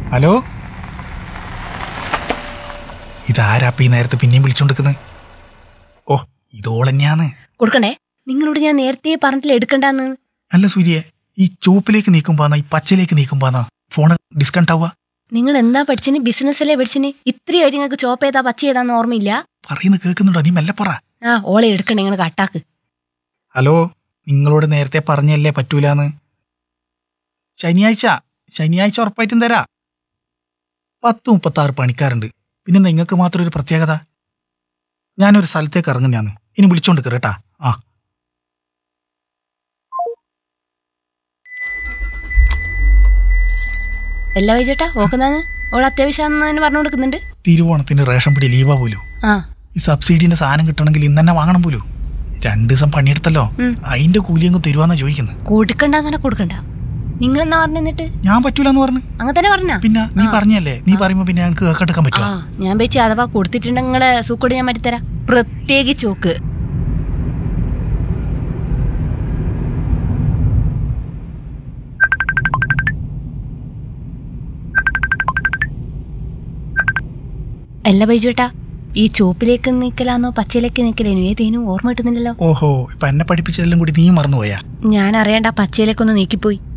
Hello ഇതാരാപ്പ ഈ നേരത്തെ പിന്നെയും വിളിച്ചോണ്ടിരിക്കുന്നത് ഓ ഇതോളന്നെയാന്ന് കൊടുക്കണ്ടേ നിങ്ങളോട് ഞാൻ നേരത്തെ പറഞ്ഞില്ല എടുക്കണ്ടെന്ന് അല്ല സൂര്യ ഈ ചുവപ്പിലേക്ക് നീക്കുമ്പോന്നാ ഈ പച്ചയിലേക്ക് നീക്കുമ്പോന്നാ ഫോണ് ഡിസ്കൗണ്ട് ആവുക നിങ്ങൾ എന്താ പഠിച്ചിന് ബിസിനസ്സല്ലേ പഠിച്ചിന് ഇത്രയായിട്ട് നിങ്ങൾക്ക് ചോപ്പ് ചെയ്താ പച്ച ചെയ്താന്ന് ഓർമ്മയില്ല പറയുന്ന കേൾക്കുന്നുണ്ടോ നീ മെല്ലെ പറ ആ ഓളെ എടുക്കണേ നിങ്ങൾ കട്ടാക്ക് ഹലോ നിങ്ങളോട് നേരത്തെ പറഞ്ഞല്ലേ പറ്റൂലെന്ന് ശനിയാഴ്ച ശനിയാഴ്ച ഉറപ്പായിട്ടും തരാ പത്ത് മുപ്പത്തി ആറ് പണിക്കാരുണ്ട് പിന്നെ നിങ്ങൾക്ക് മാത്രം ഒരു പ്രത്യേകത ഞാനൊരു സ്ഥലത്തേക്ക് ഇറങ്ങുന്നതാണ് ഇനി വിളിച്ചോണ്ട് കേട്ടാ ആ എല്ലാ വൈചേട്ടാ ഓക്കുന്നാന്ന് ഓൾ അത്യാവശ്യം പറഞ്ഞു കൊടുക്കുന്നുണ്ട് തിരുവോണത്തിന് റേഷൻ പിടി ലീവാ പോലും ആ ഈ സബ്സിഡീന്റെ സാധനം കിട്ടണമെങ്കിൽ ഇന്ന് തന്നെ വാങ്ങണം പോലും രണ്ടു ദിവസം പണിയെടുത്തല്ലോ ഉം. അതിന്റെ കൂലി അങ്ങ് തരുവാന്നാ ചോദിക്കുന്നത് കൊടുക്കണ്ടെന്നെ കൊടുക്കണ്ട നിങ്ങൾ എന്നാ പറഞ്ഞു എന്നിട്ട് ഞാൻ പറ്റൂലെന്ന് പറഞ്ഞു അങ്ങനെ തന്നെ പറഞ്ഞാ പിന്നെ നീ പറഞ്ഞല്ലേ നീ പറയുമ്പോ പിന്നെ ഞങ്ങൾക്ക് കേക്കെടുക്കാൻ ആ പറ്റുമോ ഞാൻ വെച്ച് അഥവാ കൊടുത്തിട്ടുണ്ടെങ്കിൽ നിങ്ങളെ സൂക്കോട് ഞാൻ മാറ്റിത്തരാം പ്രത്യേകിച്ച് ചോക്ക് അല്ല ബൈജുട്ടാ ഈ ചോപ്പിലേക്ക് നിൽക്കലാന്നോ പച്ചയിലേക്ക് നിൽക്കലേനോ ഏതേനും ഓർമ്മ കിട്ടുന്നില്ലല്ലോ ഓഹോ ഇപ്പൊ എന്നെ പഠിപ്പിച്ചതെല്ലാം കൂടി നീ മറന്നുപോയാ ഞാൻ അറിയണ്ട പച്ചയിലേക്കൊന്ന് നീക്കിപ്പോയി